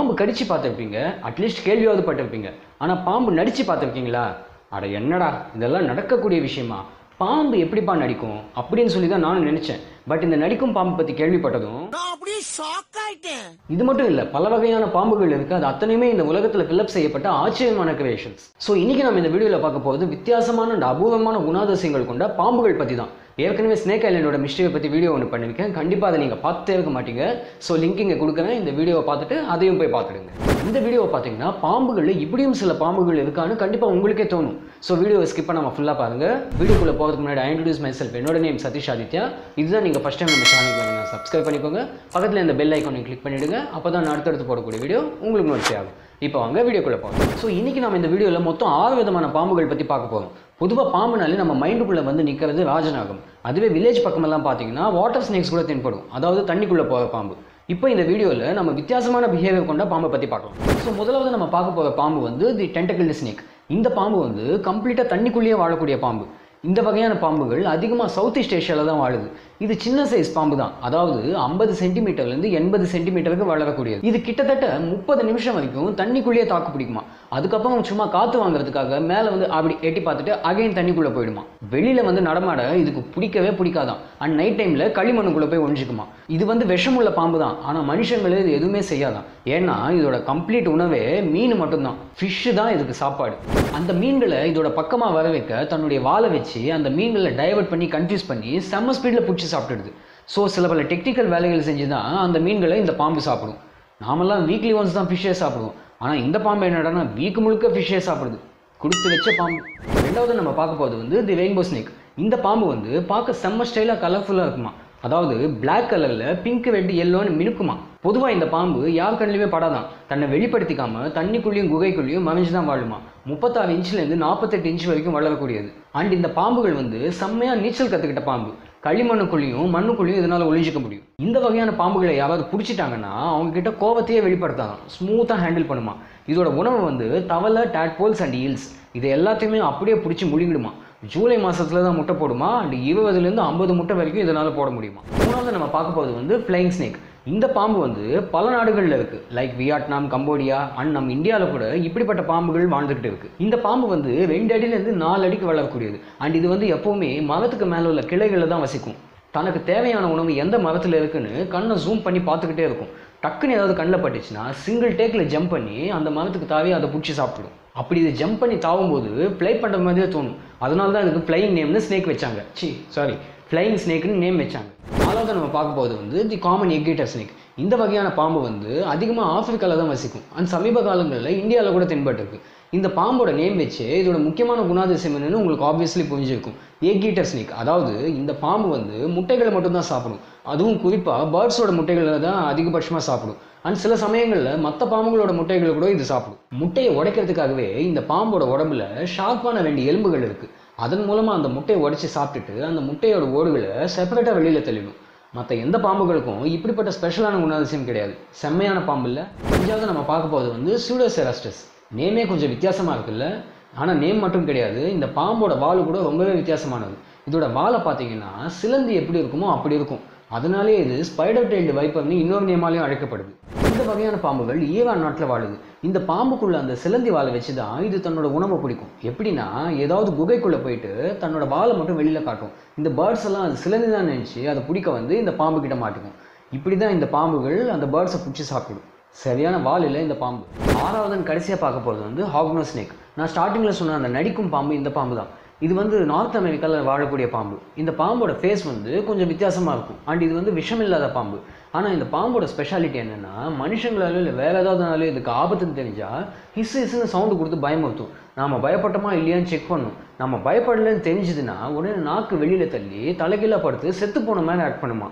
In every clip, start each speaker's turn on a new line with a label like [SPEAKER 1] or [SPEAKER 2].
[SPEAKER 1] பாம்பு கடிச்சு பார்த்துருப்பீங்க அட்லீஸ்ட் கேள்வியாவது பட்டிருப்பீங்க ஆனால் பாம்பு நடிச்சு பார்த்துருக்கீங்களா அட என்னடா இதெல்லாம் நடக்கக்கூடிய விஷயமா பாம்பு எப்படிப்பா நடிக்கும் அப்படின்னு சொல்லி தான் நானும் நினைச்சேன் பட் இந்த நடிக்கும் பாம்பு பற்றி கேள்விப்பட்டதும்
[SPEAKER 2] நான் அப்படியே ஷாக் ஆயிட்டேன்
[SPEAKER 1] இது மட்டும் இல்லை பல வகையான பாம்புகள் இருக்கு அது அத்தனையுமே இந்த உலகத்தில் ஃபில்லப் செய்யப்பட்ட ஆச்சரியமான கிரியேஷன்ஸ் ஸோ இன்னைக்கு நம்ம இந்த வீடியோவில் பார்க்க போகிறது வித்தியாசமான and அபூர்வமான குணாதிசயங்கள் கொண்ட பாம்புகள் பற்றி தான் ஏற்கனவே ஸ்னேக் ஐலண்டோட மிஸ்டரியை பற்றி வீடியோ ஒன்று பண்ணியிருக்கேன் கண்டிப்பாக அதை நீங்கள் பார்த்தே இருக்க மாட்டீங்க ஸோ லிங்க் இங்கே கொடுக்குறேன் இந்த வீடியோவை பார்த்துட்டு அதையும் போய் பார்த்துடுங்க இந்த வீடியோவை பார்த்தீங்கன்னா பாம்புகளில் இப்படியும் சில பாம்புகள் இருக்கான்னு கண்டிப்பாக உங்களுக்கே தோணும் ஸோ வீடியோவை ஸ்கிப் பண்ணாமல் ஃபுல்லாக பாருங்கள் வீடியோக்குள்ளே போகிறதுக்கு முன்னாடி ஐ இன்ட்ரடியூஸ் மை செல்ஃப் என்னோட நேம் சதீஷ் ஆதித்யா இதுதான் நீங்கள் ஃபஸ்ட் டைம் நம்ம சேனலுக்கு வந்து சப்ஸ்கிரைப் பண்ணிக்கோங்க பக்கத்தில் இந்த பெல் ஐக்கானை கிளிக் பண்ணிவிடுங்க அப்போ தான் நான் அடுத்தடுத்து போடக்கூடிய வீடியோ உங்களுக்கு நோட்ஸ் ஆகும் இப்போ வாங்க வீடியோக்குள்ளே போகலாம் ஸோ இன்றைக்கி நம்ம இந்த வீடியோவில் மொத்தம் ஆறு விதமான பாம்புகள் பற்றி பார்க்க போகிறோம் பொதுவாக பாம்புனாலே நம்ம மைண்டுக்குள்ளே வந்து நிற்கிறது ராஜநாகம் அதுவே வில்லேஜ் பக்கமெல்லாம் பார்த்தீங்கன்னா வாட்டர் ஸ்னேக்ஸ் கூட தென்படும் அதாவது தண்ணிக்குள்ளே போகிற பாம்பு இப்போ இந்த வீடியோவில் நம்ம வித்தியாசமான பிஹேவியர் கொண்ட பாம்பை பற்றி பார்க்கலாம் ஸோ முதலாவது நம்ம பார்க்க போகிற பாம்பு வந்து தி டென்டக்கிள் ஸ்னேக் இந்த பாம்பு வந்து கம்ப்ளீட்டாக தண்ணிக்குள்ளேயே வாழக்கூடிய பாம்பு இந்த வகையான பாம்புகள் அதிகமாக சவுத் ஈஸ்ட் ஏஷியாவில் தான் வாழுது இது சின்ன சைஸ் பாம்பு தான் அதாவது ஐம்பது சென்டிமீட்டர்லேருந்து எண்பது சென்டிமீட்டருக்கு வளரக்கூடியது இது கிட்டத்தட்ட முப்பது நிமிஷம் வரைக்கும் தண்ணிக்குள்ளேயே தாக்கு பிடிக்குமா அதுக்கப்புறம் சும்மா காற்று வாங்குறதுக்காக மேலே வந்து அப்படி எட்டி பார்த்துட்டு அகைன் தண்ணிக்குள்ளே போயிடுமா வெளியில் வந்து நடமாட இதுக்கு பிடிக்கவே பிடிக்காதான் அண்ட் நைட் டைமில் களிமண்ணுக்குள்ளே போய் ஒழிஞ்சிக்குமா இது வந்து விஷமுள்ள பாம்பு தான் ஆனால் மனுஷங்களே இது எதுவுமே செய்யாதான் ஏன்னா இதோட கம்ப்ளீட் உணவே மீன் மட்டும்தான் ஃபிஷ்ஷு தான் இதுக்கு சாப்பாடு அந்த மீன்களை இதோட பக்கமாக வர வைக்க தன்னுடைய வாழை வச்சு அந்த மீன்களை டைவர்ட் பண்ணி கன்ஃபியூஸ் பண்ணி செம்ம ஸ்பீடில் பிடிச்சி சாப்பிட்டுடுது ஸோ சில பல டெக்னிக்கல் வேலைகள் செஞ்சு தான் அந்த மீன்களை இந்த பாம்பு சாப்பிடும் நாமெல்லாம் வீக்லி ஒன்ஸ் தான் ஃபிஷ்ஷே சாப்பிடுவோம் ஆனால் இந்த பாம்பு என்னடான்னா வீக் முழுக்க ஃபிஷ்ஷே சாப்பிடுது கொடுத்து வச்ச பாம்பு ரெண்டாவது நம்ம பார்க்க போகிறது வந்து தி ரெயின்போ ஸ்னேக் இந்த பாம்பு வந்து பார்க்க செம்ம ஸ்டைலாக கலர்ஃபுல்லாக இருக்குமா அதாவது பிளாக் கலரில் பிங்க் ரெட் எல்லோன்னு மினுக்குமா பொதுவாக இந்த பாம்பு யார் கண்ணிலுமே படாதான் தன்னை வெளிப்படுத்திக்காம தண்ணிக்குள்ளேயும் குகைக்குள்ளேயும் மறைஞ்சு தான் வாழுமா முப்பத்தாறு இன்ச்லேருந்து நாற்பத்தெட்டு இன்ச் வரைக்கும் வளரக்கூடியது அண்ட் இந்த பாம்புகள் வந்து செம்மையாக நீச்சல் கற்றுக்கிட்ட பாம்பு களிமண்ணுக்குள்ளேயும் மண்ணுக்குள்ளேயும் இதனால் ஒளிஞ்சிக்க முடியும் இந்த வகையான பாம்புகளை யாராவது பிடிச்சிட்டாங்கன்னா அவங்க கிட்ட கோவத்தையே வெளிப்படுத்தாதான் ஸ்மூத்தாக ஹேண்டில் பண்ணுமா இதோட உணவு வந்து தவளை டேட்போல்ஸ் அண்ட் ஈல்ஸ் இது எல்லாத்தையுமே அப்படியே பிடிச்சி முழுங்கிடுமா ஜூலை மாதத்துல தான் முட்டை போடுமா அண்ட் இருபதுலேருந்து ஐம்பது முட்டை வரைக்கும் இதனால் போட முடியுமா மூணாவது நம்ம பார்க்க போகிறது வந்து ஃப்ளைங் ஸ்னேக் இந்த பாம்பு வந்து பல நாடுகளில் இருக்குது லைக் வியட்நாம் கம்போடியா அண்ட் நம்ம இந்தியாவில் கூட இப்படிப்பட்ட பாம்புகள் வாழ்ந்துக்கிட்டு இருக்குது இந்த பாம்பு வந்து ரெண்டு அடியிலேருந்து நாலு அடிக்கு வளரக்கூடியது அண்ட் இது வந்து எப்போவுமே மரத்துக்கு மேலே உள்ள கிளைகளில் தான் வசிக்கும் தனக்கு தேவையான உணவு எந்த மரத்தில் இருக்குன்னு கண்ணை ஜூம் பண்ணி பார்த்துக்கிட்டே இருக்கும் டக்குன்னு ஏதாவது கண்ணில் பட்டுச்சுன்னா சிங்கிள் டேக்கில் ஜம்ப் பண்ணி அந்த மரத்துக்கு தாவி அதை பிடிச்சி சாப்பிடும் அப்படி இது ஜம்ப் பண்ணி தாவும்போது ஃப்ளை பண்ணுற மாதிரியே தோணும் அதனால தான் இதுக்கு ஃப்ளைங் நேம்னு ஸ்னேக் வச்சாங்க சி சாரி ஃப்ளைங் ஸ்னேக்னு நேம் வச்சாங்க நாலாவது நம்ம பார்க்க போகிறது வந்து தி காமன் எக்கேட்டர் ஸ்னேக் இந்த வகையான பாம்பு வந்து அதிகமாக ஆப்பிரிக்காவில் தான் வசிக்கும் அண்ட் சமீப காலங்களில் இந்தியாவில் கூட தென்பட்டிருக்கு இந்த பாம்போட நேம் வச்சு இதோட முக்கியமான குணாதிசயம் என்னன்னு உங்களுக்கு ஆப்வியஸ்லி புரிஞ்சிருக்கும் ஏகீட்டர் ஸ்னேக் அதாவது இந்த பாம்பு வந்து முட்டைகளை மட்டும்தான் சாப்பிடும் அதுவும் குறிப்பாக பேர்ட்ஸோட முட்டைகளை தான் அதிகபட்சமாக சாப்பிடும் அண்ட் சில சமயங்களில் மற்ற பாம்புகளோட முட்டைகளை கூட இது சாப்பிடும் முட்டையை உடைக்கிறதுக்காகவே இந்த பாம்போட உடம்புல ஷார்ப்பான ரெண்டு எலும்புகள் இருக்குது அதன் மூலமாக அந்த முட்டையை உடைச்சி சாப்பிட்டுட்டு அந்த முட்டையோட ஓடுகளை செப்பரேட்டாக வெளியில் தள்ளிடும் மற்ற எந்த பாம்புகளுக்கும் இப்படிப்பட்ட ஸ்பெஷலான குணாதிசயம் கிடையாது செம்மையான பாம்பு இல்லை அஞ்சாவது நம்ம பார்க்க போகிறது வந்து சூடோசெராஸ்டஸ் நேமே கொஞ்சம் வித்தியாசமாக இருக்குல்ல ஆனால் நேம் மட்டும் கிடையாது இந்த பாம்போட வால் கூட ரொம்பவே வித்தியாசமானது இதோட வாலை பார்த்தீங்கன்னா சிலந்தி எப்படி இருக்குமோ அப்படி இருக்கும் அதனாலே இது ஸ்பைடர் டெய்ல்டு வைப்பர்னு இன்னொரு நேமாலையும் அழைக்கப்படுது இந்த வகையான பாம்புகள் ஈரான் நாட்டில் வாழுது இந்த பாம்புக்குள்ள அந்த சிலந்தி வாழை வச்சு தான் இது தன்னோட உணவை பிடிக்கும் எப்படின்னா ஏதாவது குகைக்குள்ளே போயிட்டு தன்னோட வாழை மட்டும் வெளியில் காட்டும் இந்த பேர்ட்ஸ் எல்லாம் அது சிலந்தி தான் நினச்சி அதை பிடிக்க வந்து இந்த பாம்பு கிட்ட மாட்டிக்கும் இப்படி தான் இந்த பாம்புகள் அந்த பேர்ட்ஸை பிடிச்சி சாப்பிடும் சரியான வால் இல்லை இந்த பாம்பு ஆறாவது கடைசியாக பார்க்க போகிறது வந்து ஹாக்னோ ஸ்னேக் நான் ஸ்டார்டிங்கில் சொன்ன அந்த நடிக்கும் பாம்பு இந்த பாம்பு தான் இது வந்து நார்த் அமெரிக்காவில் வாழக்கூடிய பாம்பு இந்த பாம்போட ஃபேஸ் வந்து கொஞ்சம் வித்தியாசமாக இருக்கும் அண்ட் இது வந்து விஷம் இல்லாத பாம்பு ஆனால் இந்த பாம்போட ஸ்பெஷாலிட்டி என்னென்னா மனுஷங்களாலும் இல்லை வேறு ஏதாவதுனாலும் இதுக்கு ஆபத்துன்னு தெரிஞ்சால் ஹிஸ் ஹிஸ்ன்னு சவுண்டு கொடுத்து பயமுறுத்தும் நாம் பயப்பட்டோமா இல்லையான்னு செக் பண்ணும் நம்ம பயப்படலன்னு தெரிஞ்சுதுன்னா உடனே நாக்கு வெளியில் தள்ளி தலைகீழாக படுத்து செத்து போன மாதிரி ஆக்ட் பண்ணுமா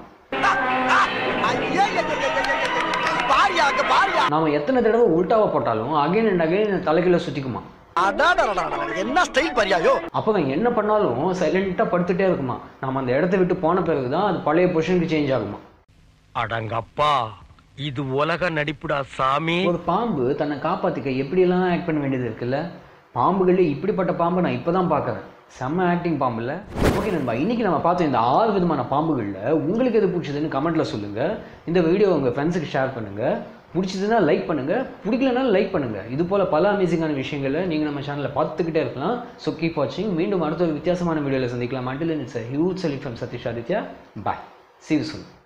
[SPEAKER 2] பாரியா அங்க பாரியா
[SPEAKER 1] நாம எத்தனை தடவை உல்டாவை போட்டாலும் அகைன் அண்ட் அகைன் தலைகீழ சுற்றிக்குமா
[SPEAKER 2] அடாடா என்ன ஸ்டைல் பாரியாயோ
[SPEAKER 1] அப்போ அவன் என்ன பண்ணாலும் சைலண்ட்டாக படுத்துட்டே இருக்குமா நம்ம அந்த இடத்த விட்டு போன பிறகு தான் அது பழைய பொசிஷனுக்கு சேஞ்ச் ஆகுமா
[SPEAKER 3] அடங்கப்பா இது உலக நடிப்புடா சாமி
[SPEAKER 1] ஒரு பாம்பு தன்னை காப்பாற்றிக்க எப்படியெல்லாம் ஆக்ட் பண்ண வேண்டியது இருக்குல்ல பாம்புகளே இப்படிப்பட்ட பாம்பை நான் இப்போ தான் பார்க்குறேன் செம்ம ஆக்டிங் பாம்பு இல்லை ஓகே நண்பா இன்னைக்கு நம்ம பார்த்த இந்த ஆறு விதமான பாம்புகளில் உங்களுக்கு எது பிடிச்சதுன்னு கமெண்ட்டில் சொல்லுங்கள் இந்த வீடியோ உங்கள் ஃப்ரெண்ட்ஸுக்கு ஷேர் பண்ணுங்கள் பிடிச்சதுன்னா லைக் பண்ணுங்கள் பிடிக்கலனா லைக் பண்ணுங்கள் இது போல் பல அமேசிங்கான விஷயங்களை நீங்கள் நம்ம சேனலில் பார்த்துக்கிட்டே இருக்கலாம் ஸோ கீப் வாட்சிங் மீண்டும் அடுத்த ஒரு வித்தியாசமான வீடியோவில் சந்திக்கலாம் அண்டில் இட்ஸ் ஹியூஜ் செலிஃப் from Satish Aditya bye see you soon